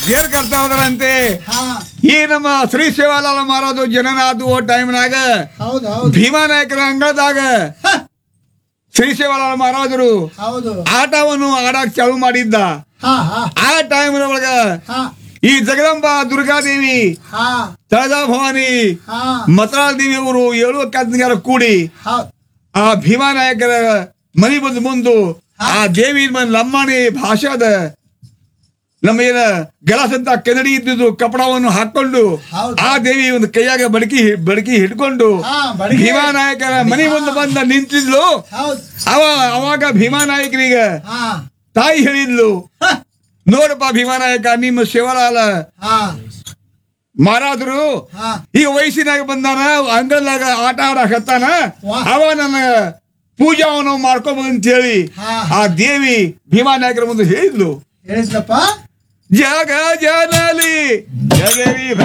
ಏನ್ ಕರ್ತಾ ಹೋದ್ರಂತೆ ಹಾ ಈ ನಮ್ಮ ಶ್ರೀ ಶಿವಾಲಾಲ ಮಾರೋದು ಜನನಾದು ಟೈಮ್ನಾಗ ಹೌದು ಹೌದು ಭೀಮಾ ನಾಯಕರ ಅಂಗಳದಾಗ ಹ, ಶ್ರೀ ಶಿವಾಲಾಲ ಮಹಾರಾಜರು ಹೌದು ಆಟವನ್ನು ಆಡಕ್ ಚಾಲು ಮಾಡಿದ್ದ ಹಾ ಹಾ ಆ ಟೈಮ್ ಒಳಗ ಹಾ ಈ ಜಗದಂಬ ದುರ್ಗಾದೇವಿ ಹಾ ತಳದ ಭವಾನಿ ಹಾ ಮತರಾಳ ದೇವಿ ಅವರು ಏಳು ಕತ್ನಿಗಾರ ಕೂಡಿ ಹೌದು ಆ ಭೀಮಾ ನಾಯಕರ ಮನಿ ಬಂದು ಮುಂದು ಆ ದೇವಿ ಮನ್ ಲಂಬಾಣಿ ಭಾಷಾದ ನಮ್ಮ ಏನ ಗಲಾಸ್ ಅಂತ ಕೆನಡಿ ಇದ್ದಿದ್ದು ಕಪಡವನ್ನು ಹಾಕೊಂಡು ಹೌದು. ಆ ದೇವಿ ಒಂದು ಕೈಯಾಗ ಬಡಕಿ ಬಡಕಿ ಹಿಡ್ಕೊಂಡು ಹಾ, ಬಡಗಿ. ಭೀಮಾ ನಾಯಕರ ಮನಿ ಮುಂದೆ ಬಂದ ನಿಂತಿದ್ಲು ಹೌದು ಅವ ಅವಾಗ ಭೀಮಾ ನಾಯಕರಿಗೆ ಹಾ ತಾಯಿ ಹೇಳಿದ್ಲು ಹ, ನೋಡಪ್ಪ ಭೀಮಾ ನಾಯಕ ನಿಮ್ಮ ಶಿವಲಾಲ ಹಾ ಮಾರಾದ್ರು ಹಾ ಈಗ ವಯಸ್ಸಿನಾಗ ಬಂದಾನ ಅಂಗಳದಾಗ ಆಟ ಆಡಕತ್ತಾನ ವಾ. ಅವ ನನ್ನ ಪೂಜಾವನ್ನು ಮಾಡ್ಕೋಬಹುದು ಅಂತ ಹೇಳಿ ಹಾ. ಆ ದೇವಿ ಭೀಮಾ ನಾಯಕರ ಮುಂದೆ ಹೇಳಿದ್ಲು ಹೇಳಿದ್ಲಪ್ಪ ಜಗ ಜನಲಿ ಜಗವಿ